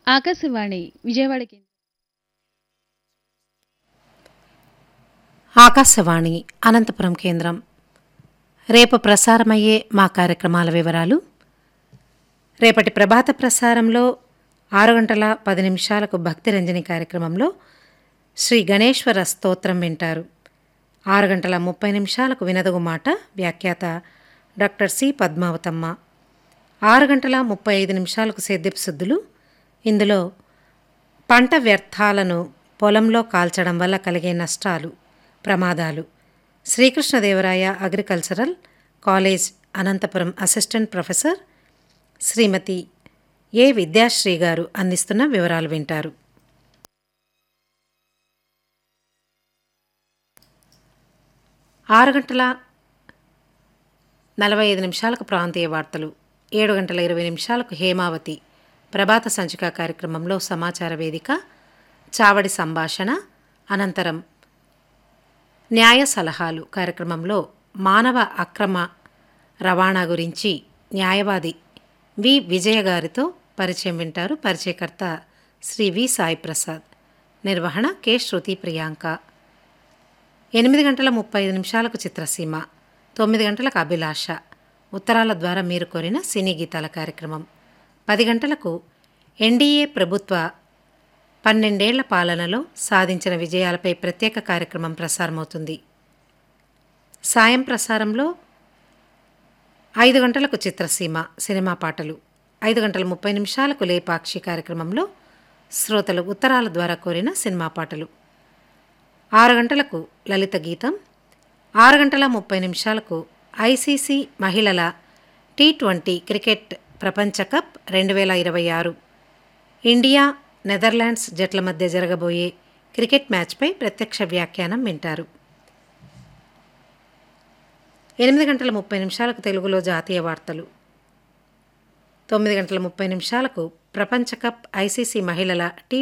ఆకాశవాణి విజయవాడ కేంద్రం ఆకాశవాణి అనంతపురం కేంద్రం రేపు ప్రసారమయ్యే మా కార్యక్రమాల వివరాలు రేపటి ప్రభాత ప్రసారంలో ఆరు గంటల పది నిమిషాలకు భక్తిరంజని కార్యక్రమంలో శ్రీ గణేశ్వర స్తోత్రం వింటారు ఆరు గంటల ముప్పై నిమిషాలకు వినదగు మాట వ్యాఖ్యాత డాక్టర్ సి పద్మావతమ్మ ఆరు గంటల ముప్పై ఐదు నిమిషాలకు సేద్యపు శుద్ధులు ఇందులో పంట వ్యర్థాలను పొలంలో కాల్చడం వల్ల కలిగే నష్టాలు ప్రమాదాలు Srikrishnadevaraya agricultural college Anantapuram assistant professor Shrimati A Vidyasri garu అందిస్తున్న వివరాలు వింటారు ఆరు గంటల నలభై ఐదు నిమిషాలకు ప్రాంతీయ వార్తలు ఏడు గంటల ఇరవై నిమిషాలకు హేమావతి ప్రభాత సంచిక కార్యక్రమంలో సమాచార వేదిక చావడి సంభాషణ అనంతరం న్యాయ సలహాలు కార్యక్రమంలో మానవ అక్రమ రవాణా గురించి న్యాయవాది వి విజయ గారితో పరిచయం వింటారు పరిచయకర్త శ్రీ వి సాయి ప్రసాద్ నిర్వహణ కె శృతి ప్రియాంక ఎనిమిది గంటల ముప్పై ఐదు నిమిషాలకు చిత్రసీమ తొమ్మిది గంటలకు అభిలాష ఉత్తరాల ద్వారా మీరు కోరిన సినీ గీతాల కార్యక్రమం పది గంటలకు ఎన్డీఏ ప్రభుత్వ పన్నెండేళ్ల పాలనలో సాధించిన విజయాలపై ప్రత్యేక కార్యక్రమం ప్రసారమవుతుంది సాయం ప్రసారంలో ఐదు గంటలకు చిత్రసీమ సినిమా పాటలు ఐదు గంటల ముప్పై నిమిషాలకు లేపాక్షి కార్యక్రమంలో శ్రోతలు ఉత్తరాల ద్వారా కోరిన సినిమా పాటలు ఆరు గంటలకు లలిత గీతం ఆరు గంటల ముప్పై నిమిషాలకు ఐసీసీ మహిళల టీ ట్వంటీ క్రికెట్ ప్రపంచ కప్ రెండు వేల ఇరవై ఆరు ఇండియా నెదర్లాండ్స్ జట్ల మధ్య జరగబోయే క్రికెట్ మ్యాచ్పై ప్రత్యక్ష వ్యాఖ్యానం వింటారు ఎనిమిది గంటల ముప్పై నిమిషాలకు తెలుగులో జాతీయ వార్తలు తొమ్మిది గంటల ముప్పై నిమిషాలకు ప్రపంచ కప్ ఐసీసీ మహిళల టీ